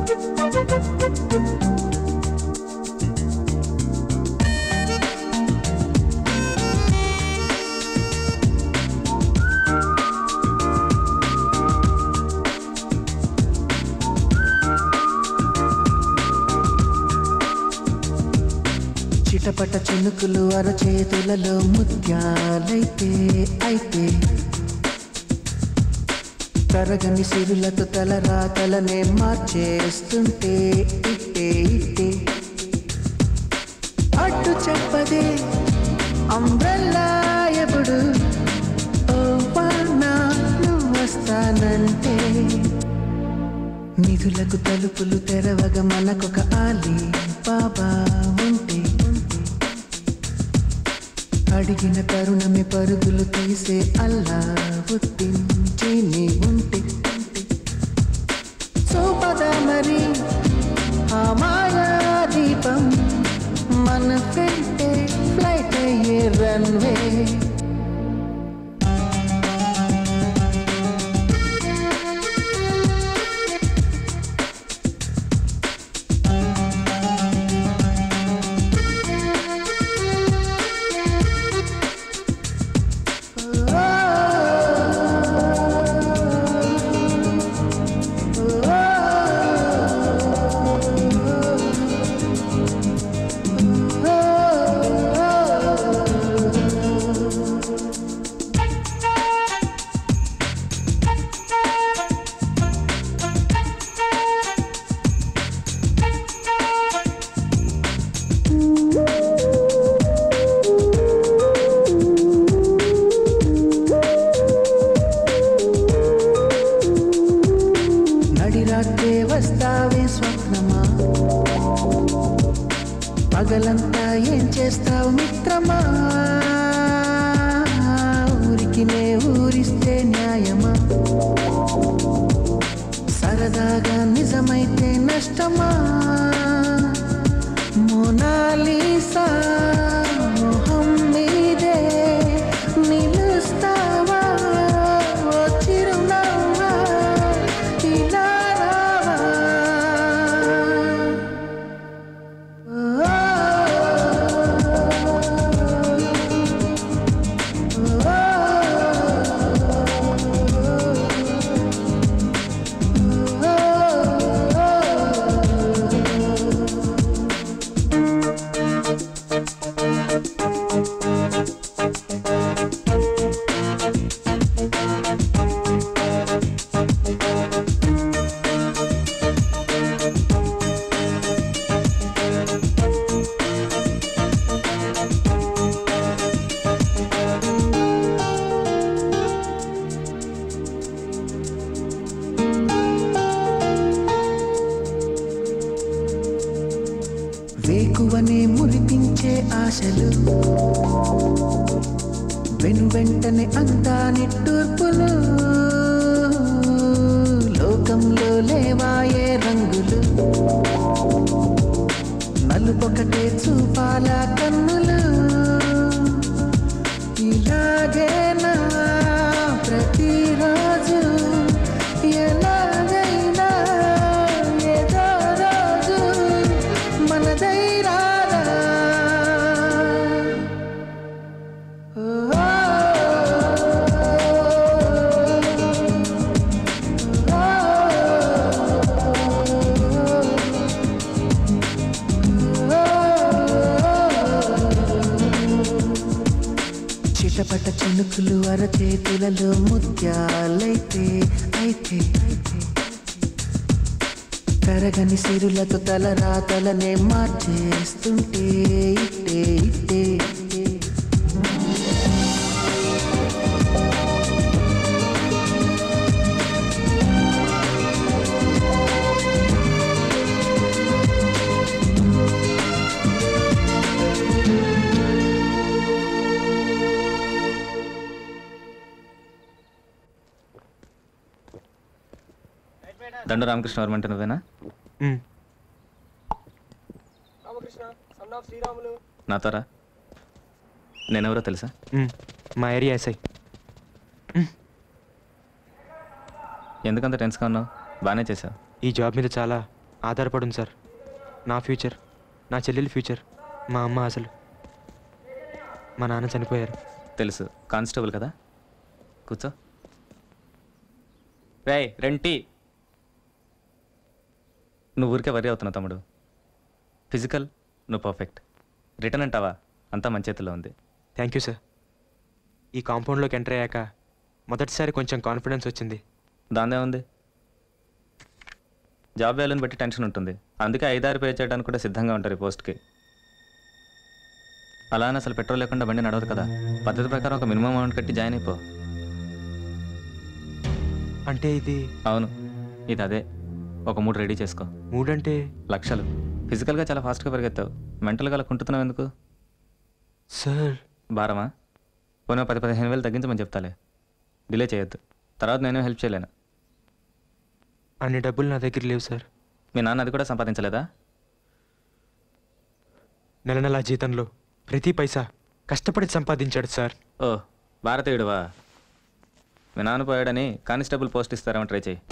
చిటపట చినుకులు అరచేతులలో ముత్యాలైతే అయితే తరగని సిరులతో తల రాతలనే మార్చేస్తుంటే ఇట్టే ఇట్టే అడ్డు చెప్పదే అంబ్రెల్లా ఎప్పుడు ఓ వానా నువ్వు వస్తానంటే నిధులకు తలుపులు తెరవగా మనకొక ఆలి బాబా ఉంటే అడిగిన తరుణమే పరుగులు తీసే అల్లా ఉత్తించి నీ ఉంటే సోపద మరి ఆ మాయా దీపం మన కంటే ఫ్లైట్ అయ్యే రన్వే నడిరాత్రే వస్తావే స్వప్నమా పగలంతా ఏం చేస్తావు మిత్రమా ఊరికి నే ఊరిస్తే న్యాయమా సరదాగా నిజమైతే నష్టమా మోనాలీసా మొహం మీదే నిలుస్తావా ఓ చిరునవ్వా ఇలా రావా వేకువనే మురిపించే ఆశలు వెను వెంటనే అంతా నిట్టూర్పులు లోకంలో లేవాయే రంగులు నలుపొకటే చూపాల కన్నులు ఇలాగేనా ప్రతిరోజు ఎలాగైనా ఏదో రోజు మనదై రాదా చిటపట చినుకులు అరచేతులలో ముత్యాలైతే అయితే తరగని సిరులతో తల రాతలనే మార్చేస్తుంటే ఇట్టే ఇట్టే దండ రామకృష్ణ వర్మ అంటే నువ్వేనా రామకృష్ణ సన్ ఆఫ్ శ్రీరాములు నాతోరా నేనెవరో తెలుసా మా ఏరియా ఎస్ఐ ఎందుకంత టెన్స్గా ఉన్నావు బాగానే చేసావు ఈ జాబ్ మీద చాలా ఆధారపడుంది సార్ నా ఫ్యూచర్ నా చెల్లెలి ఫ్యూచర్ మా అమ్మ అసలు మా నాన్న చనిపోయారు తెలుసు కానిస్టేబుల్ కదా కూర్చో రేయ్ రెంటి నువ్వు ఊరికే వరి అవుతున్నావు తమ్ముడు ఫిజికల్ నువ్వు పర్ఫెక్ట్ రిటర్న్ అంటావా అంతా మన చేతిలో ఉంది థ్యాంక్ యూ సార్ ఈ కాంపౌండ్లోకి ఎంటర్ అయ్యాక మొదటిసారి కొంచెం కాన్ఫిడెన్స్ వచ్చింది దాందే ఉంది జాబ్ వాల్యూని బట్టి టెన్షన్ ఉంటుంది అందుకే ఐదారు పే చేయడానికి కూడా సిద్ధంగా ఉంటారు ఈ పోస్ట్కి అలా అని అసలు పెట్రోల్ లేకుండా బండి నడవదు కదా పద్ధతి ప్రకారం ఒక మినిమం అమౌంట్ కట్టి జాయిన్ అయిపో అంటే ఇది అవును ఇది అదే ఒక మూడు రెడీ చేసుకో మూడంటే లక్షలు ఫిజికల్గా చాలా ఫాస్ట్గా పరిగెత్తావు మెంటల్గా అలా కుంటున్నావు ఎందుకు సార్ భారమా పోనీ ఓ పది పదిహేను వేలు తగ్గించమని చెప్తాలే డిలే చేయొద్దు తర్వాత నేను హెల్ప్ చేయలేను అన్ని డబ్బులు నా దగ్గర లేవు సార్ మీ నాన్న అది కూడా సంపాదించలేదా నెల నెలా జీతంలో ప్రతి పైసా కష్టపడి సంపాదించాడు సార్ ఓ భారతీయుడువా మీ నాన్న పోయాడని కానిస్టేబుల్ పోస్ట్ ఇస్తారేమో ట్రై చేయి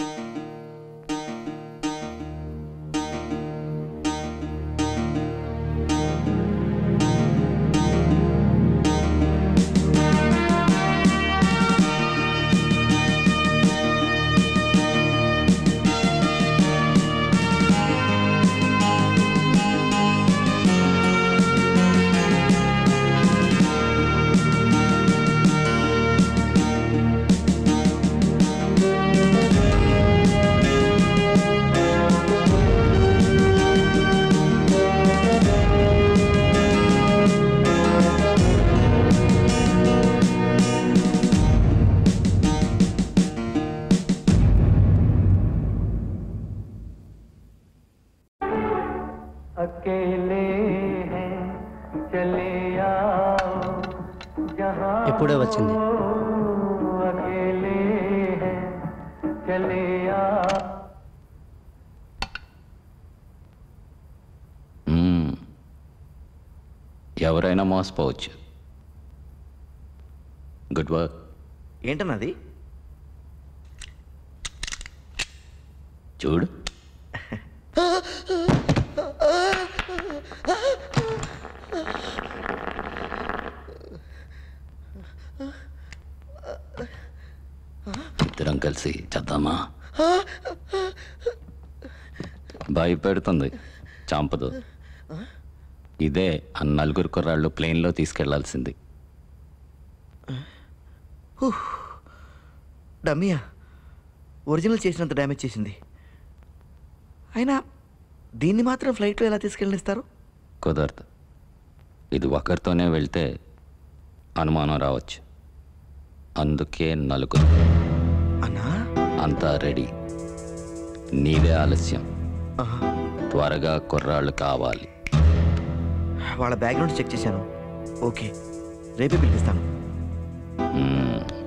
अकेले हैं चले आओ जहाँ ఎప్పుడే వచ్చింది अकेले हैं चले आओ మ్మ్. ఎవరైనా మోసపోవచ్చు గుడ్ వర్క్ ఏంటన్నది చూడు ఇద్దరం కలిసి చేద్దామా భయపెడుతుంది చంపదు ఇదే ఆ నలుగురు కుర్రాళ్ళు ప్లేన్లో తీసుకెళ్లాల్సింది డమ్మియా ఒరిజినల్ చేసినంత డ్యామేజ్ చేసింది అయినా దీన్ని మాత్రం ఫ్లైట్లో ఎలా తీసుకెళ్ళనిస్తారు కుదరదు ఇది ఒకరితోనే వెళ్తే అనుమానం రావచ్చు అందుకే నలుగురు అన్నా అంతా రెడీ నీదే ఆలస్యం ఆహా. త్వరగా కుర్రాళ్ళు కావాలి వాళ్ళ బ్యాక్గ్రౌండ్ చెక్ చేశాను ఓకే రేపే పిలిపిస్తాను మ్మ్.